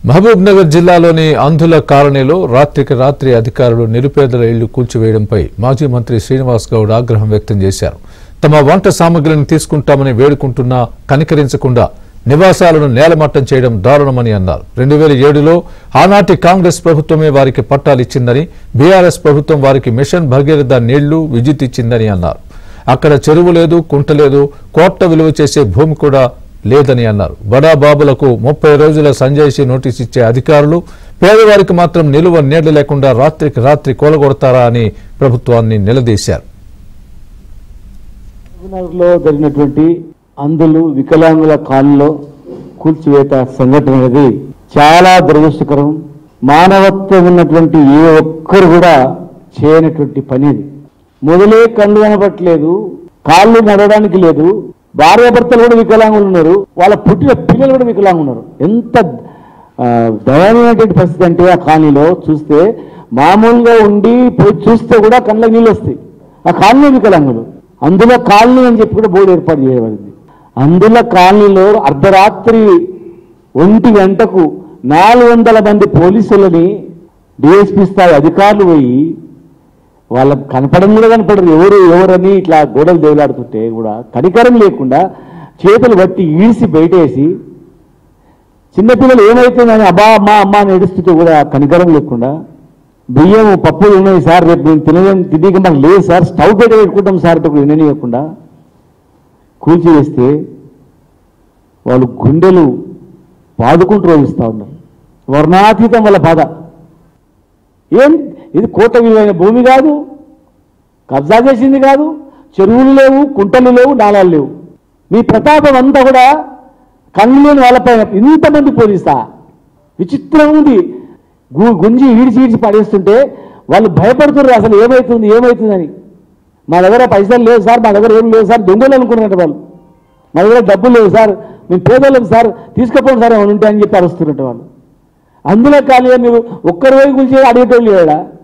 మహబూబ్ నగర్ జిల్లాలోని అంధుల కాలనీలో రాత్రికి రాత్రి అధికారులు నిరుపేదల ఇళ్లు కూల్చివేయడంపై మాజీ మంత్రి శ్రీనివాస్ గౌడ్ ఆగ్రహం వ్యక్తం చేశారు తమ వంట సామగ్రిని తీసుకుంటామని వేడుకుంటున్నా కనికరించకుండా నివాసాలను నేలమట్టం చేయడం దారుణమని అన్నారు రెండు వేల ఏడులో ఆనాటి కాంగ్రెస్ ప్రభుత్వమే వారికి పట్టాలు ఇచ్చిందని బీఆర్ఎస్ ప్రభుత్వం వారికి మిషన్ భగీరథ నీళ్లు విద్యుత్ ఇచ్చిందని అన్నారు అక్కడ చెరువు లేదు కుంట లేదు కోట్ల విలువ చేసే భూమి కూడా లేదని అన్నారు బడా బాబులకు ముప్పై రోజుల సంజయ్షి నోటీస్ ఇచ్చే అధికారులు పేదవారికి మాత్రం నిలువ నీళ్లు లేకుండా రాత్రికి రాత్రి కూలగొడతారా అని ప్రభుత్వాన్ని నిలదీశారు లో జరిగినటువంటి అందులు వికలాంగుల కాలంలో కూల్చివేత సంఘటన అనేది చాలా దురదృష్టకరం మానవత్వం ఉన్నటువంటి ఏ ఒక్కరు కూడా చేయనటువంటి పని ఇది మొదలే కళ్ళు కనబట్టలేదు కాళ్ళు నడవడానికి లేదు భార్యాభర్తలు కూడా వికలాంగులు ఉన్నారు వాళ్ళ పుట్టిన పిల్లలు కూడా వికలాంగులు ఉన్నారు ఎంత ఆ, దయనీయమైనటువంటి పరిస్థితి అంటే ఆ కాలనీలో చూస్తే మామూలుగా ఉండి పోయి చూస్తే కూడా కళ్ళకి నీళ్ళు వస్తాయి ఆ కాలనీ వికలాంగులు అందులో కాలనీ అని చెప్పి కూడా బోర్డు ఏర్పాటు చేయబడింది అందులో కాలనీలో అర్ధరాత్రి ఒంటి గంటకు నాలుగు వందల మంది పోలీసులని డిఎస్పీ స్థాయి అధికారులు పోయి వాళ్ళకి కనపడం కూడా కనపడరు ఎవరు ఎవరని ఇట్లా గోడలు దేవులాడుతుంటే కూడా కనికరం లేకుండా చేతులు బట్టి ఈడ్చి బయటేసి చిన్నపిల్లలు ఏమవుతుందని అబ్బా అమ్మా అమ్మ అని ఏడుస్తుంటే కూడా కనికరం లేకుండా బియ్యం పప్పులు ఉన్నాయి సార్ రేపు మేము తినలేం తినక మాకు లేదు సార్ స్టవ్ బయట పెట్టుకుంటాం సార్ అంటే కూడా విననీయకుండా కూల్చివేస్తే వాళ్ళు గుండెలు బాదుకుంటూ రోగిస్తూ ఉన్నారు వర్ణాతీతం వాళ్ళ బాధ ఏం ఇది కోట విలువైన భూమి కాదు కబ్జా చేసింది కాదు చెరువులు లేవు కుంటలు లేవు నాళాలు లేవు మీ ప్రతాపం అంతా కూడా కళ్ళు లేని వాళ్ళపైన ఇంతమంది పోలీసా విచిత్రం ఉంది గు- గుంజి ఈడిచి ఈడిచి పడేస్తుంటే వాళ్ళు భయపడుతున్నారు అసలు ఏమవుతుంది ఏమవుతుందని మా దగ్గర పైసలు లేవు సార్ మా దగ్గర ఏం లేవు సార్ దొంగలు అనుకున్నట్టు వాళ్ళు మా దగ్గర డబ్బులు లేవు సార్ మేము పేదోళ్ళం సార్ తీసుకపోండి సార్ ఏమైనా ఉంటే అని చెప్పి అరుస్తున్నట్టు వాళ్ళు అందులో కానీ మీరు ఒక్కరు పోయి గురించి అడిగేటోళ్ళు లేడా